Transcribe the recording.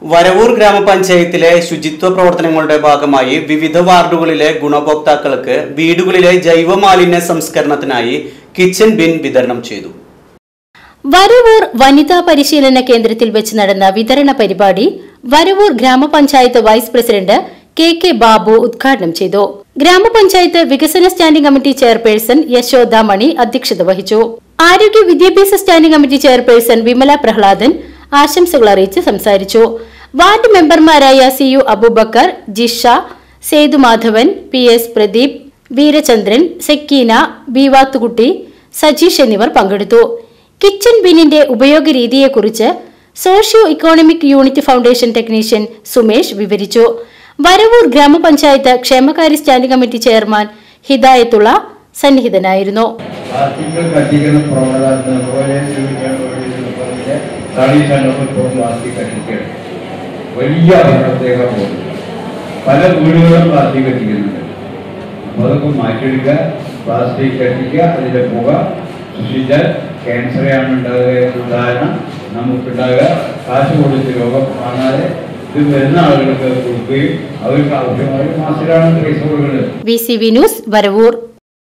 വരവൂർ ഗ്രാമപഞ്ചായത്തിലെ ശുചിത്വ പ്രവർത്തനങ്ങളുടെ ഭാഗമായി വിവിധ വാർഡുകളിലെ ഗുണഭോക്താക്കൾക്ക് വീടുകളിലെ ജൈവമാലിന്യ സംസ്കരണത്തിനായി കിച്ചൺ ബിൻ വിതരണം ചെയ്തു വരവൂർ വനിതാ പരിശീലന കേന്ദ്രത്തിൽ വെച്ച് നടന്ന വിതരണ പരിപാടി വരവൂർ ഗ്രാമപഞ്ചായത്ത് vice president K K Babu ഉദ്ഘാടനം ചെയ്തു ഗ്രാമപഞ്ചായത്ത് വികസന standing committee chairperson Yashoda Mani അധ്യക്ഷത വഹിച്ചു ആരോഗ്യ വിദ്യാഭ്യാസ സ്റ്റാൻഡിംഗ് കമ്മിറ്റി ചെയർപേഴ്സൺ വിമല പ്രഹ്ലാദൻ ആശംസകൾ അറിയിച്ച് സംസാരിച്ചു വാർഡ് മെമ്പർമാരായ C U Aboobacker Jisha Sethumadhavan P S Pradeep Veerachandran Sakeena Beevathukutty Sajeesh എന്നിവർ പങ്കെടുത്തു കിച്ചൺ ബിന്നിന്റെ ഉപയോഗ രീതിയെക്കുറിച്ച് socio economic unit foundation technician Sumesh വിവരിച്ചു വരവൂർ ഗ്രാമപഞ്ചായത്ത് ക്ഷേമകാര്യ സ്റ്റാൻഡിംഗ് കമ്മിറ്റി ചെയർമാൻ ഹിദായത്തുള്ള സന്നിഹിതനായിരുന്നു പ്ലാസ്റ്റിക് കത്തിക്കുന്ന പ്രവണത അതുപോലെ സൂചിപ്പിച്ച തടി സംഘത്തിൽ പ്ലാസ്റ്റിക് കത്തിക്കണം വലിയ അപകടത്തേക്കാൾ പോകുന്നത് പല വീടുകളും പ്ലാസ്റ്റിക് കത്തിക്കുന്നുണ്ട് അപ്പോൾ അതൊക്കെ മാറ്റിയെടുക്കുക പ്ലാസ്റ്റിക് കത്തിക്കുക അതിൻ്റെ പുക സൂക്ഷിച്ചാൽ ക്യാൻസറാണ് ഉണ്ടാകുക എന്ന ധാരണ നമുക്കുണ്ടാകുക കാശ് കൊടുത്ത് രോഗം വാങ്ങാതെ ഇത് വരുന്ന ആളുകൾക്ക് കൊടുക്കുകയും അവർക്ക് ആവശ്യമായ മാസത്തിലാണ് പൈസ കൊടുക്കുന്നത് V C V news Varavoor